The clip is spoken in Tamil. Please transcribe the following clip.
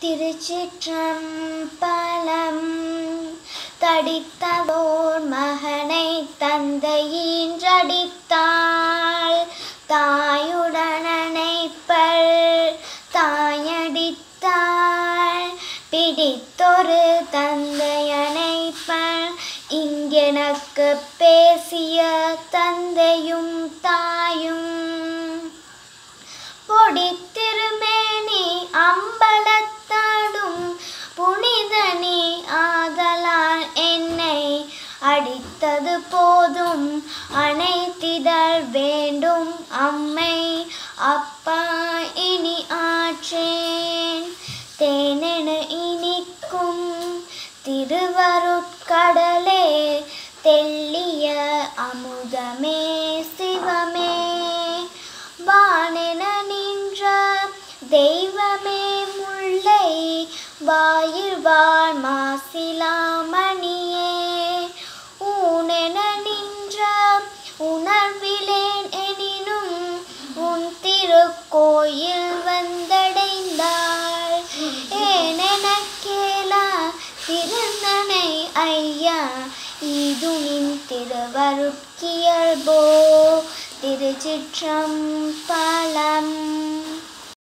திருச்சிற்றம்பலம் தடித்ததோர் மகனை தந்தையின்றடித்தாள் தாயுடனணைப்பள் தாயடித்தாள் பிடித்தொரு தந்தையணைப்பள் இங்கெனக்கு பேசிய தந்தையும் தாயும் பொடித்திருமேனி அம்பலத்தாடும் புனிதனி ஆதலால் என்னை அடித்தது போதும் அணைத்திடல் வேண்டும் அம்மை அப்பா இனி ஆற்றேன் தேனென இனிக்கும் திருவருட்கடலே தெள்ளிய அமுதமே சிவமே வானென நின்ற தெய்வமே முல்லை வாயில் வாழ் மாசிலாமணியே ஊனென நின்ற உணர்விலேன் எனினும் உன் திருக்கோயில் வந்தடைந்தாள் ஏனென கேளா திருந்தனை ஐயா இது நின் திருவருட்கியல்போ திருச்சிற்றம்பலம்